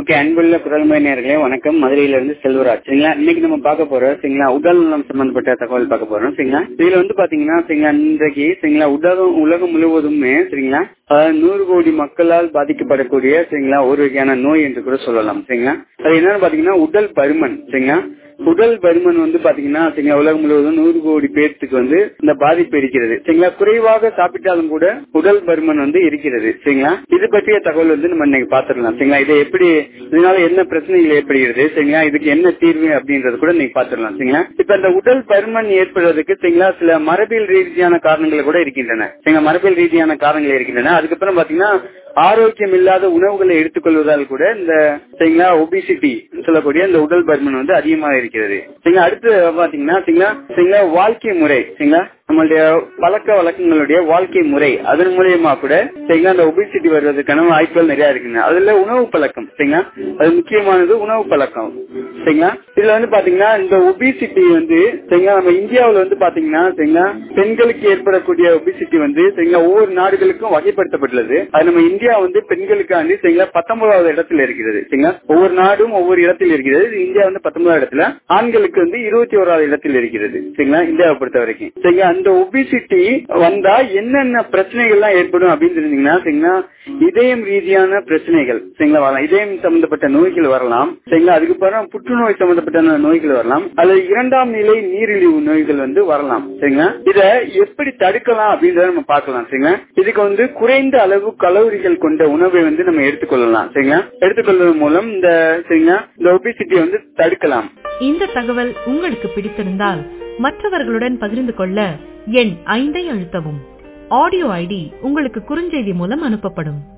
okay அன்புள்ள குரல்மை நேர்களே வணக்கம் மதுரையில இருந்து செல்வராஜ் சரிங்களா இன்னைக்கு நம்ம பார்க்க போறோம் சரிங்களா உடல் நலம் சம்பந்தப்பட்ட தகவல் பார்க்க போறோம் சரிங்களா இதுல வந்து பாத்தீங்கன்னா சரிங்களா இன்றைக்கு சரிங்களா உலகம் உலகம் முழுவதுமே சரிங்களா அதாவது நூறு கோடி மக்களால் பாதிக்கப்படக்கூடிய சரிங்களா ஒரு வகையான நோய் என்று கூட சொல்லலாம் சரிங்களா அது என்னன்னு பாத்தீங்கன்னா உடல் பருமன் சரிங்களா உடல் பருமன் வந்து பாத்தீங்கன்னா சரிங்களா உலகம் முழுவதும் நூறு கோடி பேர்த்துக்கு வந்து இந்த பாதிப்பு இருக்கிறது சரிங்களா குறைவாக சாப்பிட்டாலும் கூட உடல் பருமன் வந்து இருக்கிறது சரிங்களா இது பற்றிய தகவல் வந்து நம்ம இன்னைக்கு பாத்துடலாம் சரிங்களா இதை எப்படி இதனால என்ன பிரச்சனைகள் ஏற்படுகிறது சரிங்களா இதுக்கு என்ன தீர்வு அப்படின்றது கூட இன்னைக்கு பாத்துடலாம் சரிங்களா இப்ப இந்த உடல் பருமன் ஏற்படுறதுக்கு சரிங்களா சில மரபியல் ரீதியான காரணங்கள் கூட இருக்கின்றன சரிங்களா மரபியல் ரீதியான காரணங்கள் இருக்கின்றன அதுக்கப்புறம் பாத்தீங்கன்னா ஆரோக்கியம் இல்லாத உணவுகளை எடுத்துக்கொள்வதால் கூட இந்த சரிங்களா ஒபிசிட்டி சொல்லக்கூடிய இந்த உடல் பருமன் வந்து அதிகமாக இருக்கிறது சரிங்களா அடுத்து பாத்தீங்கன்னா சரிங்களா சரிங்களா வாழ்க்கை முறை சரிங்களா நம்மளுடைய பழக்க வழக்கங்களுடைய வாழ்க்கை முறை அதன் மூலியமா கூட சரிங்களா அந்த ஒபிசிட்டி வருவதற்கான வாய்ப்புகள் நிறைய இருக்குங்க அதுல உணவு பழக்கம் சரிங்களா அது முக்கியமானது உணவு பழக்கம் சரிங்களா இதுல வந்து பாத்தீங்கன்னா இந்த ஒபிசிட்டி வந்து சரிங்களா நம்ம இந்தியாவுல வந்து பாத்தீங்கன்னா சரிங்களா பெண்களுக்கு ஏற்படக்கூடிய ஒபிசிட்டி வந்து சரிங்களா ஒவ்வொரு நாடுகளுக்கும் வகைப்படுத்தப்பட்டுள்ளது அது நம்ம இந்தியா வந்து பெண்களுக்காண்டி சரிங்களா பத்தொன்பதாவது இடத்துல இருக்கிறது சரிங்களா ஒவ்வொரு நாடும் ஒவ்வொரு இடத்தில் இருக்கிறது இந்தியா வந்து பத்தொன்பதாவது இடத்துல ஆண்களுக்கு வந்து இருபத்தி ஓராவது இடத்தில் இருக்கிறது சரிங்களா இந்தியாவை பொறுத்த வரைக்கும் சரிங்களா அந்த ஒபிசிட்டி வந்தா என்னென்ன பிரச்சனைகள் எல்லாம் ஏற்படும் அப்படின்னு தெரிஞ்சீங்கன்னா சரிங்களா இதயம் ரீதியான பிரச்சனைகள் சரிங்களா வரலாம் இதயம் சம்பந்தப்பட்ட நோய்கள் வரலாம் சரிங்களா அதுக்கப்புறம் புற்றுநோய் சம்பந்தப்பட்ட நோய்கள் வரலாம் அல்லது இரண்டாம் நிலை நீரிழிவு நோய்கள் வந்து வரலாம் சரிங்களா இத எப்படி தடுக்கலாம் அப்படின்றத நம்ம பார்க்கலாம் சரிங்களா இதுக்கு வந்து குறைந்த அளவு கலோரிகள் கொண்ட உணவை வந்து நம்ம எடுத்துக்கொள்ளலாம் சரிங்களா எடுத்துக்கொள்வதன் மூலம் இந்த சரிங்களா இந்த ஒபிசிட்டி வந்து தடுக்கலாம் இந்த தகவல் உங்களுக்கு பிடித்திருந்தால் மற்றவர்களுடன் பகிர்ந்து கொள்ள எண் ஐந்தை அழுத்தவும் ஆடியோ ஐடி உங்களுக்கு குறுஞ்செய்தி மூலம் அனுப்பப்படும்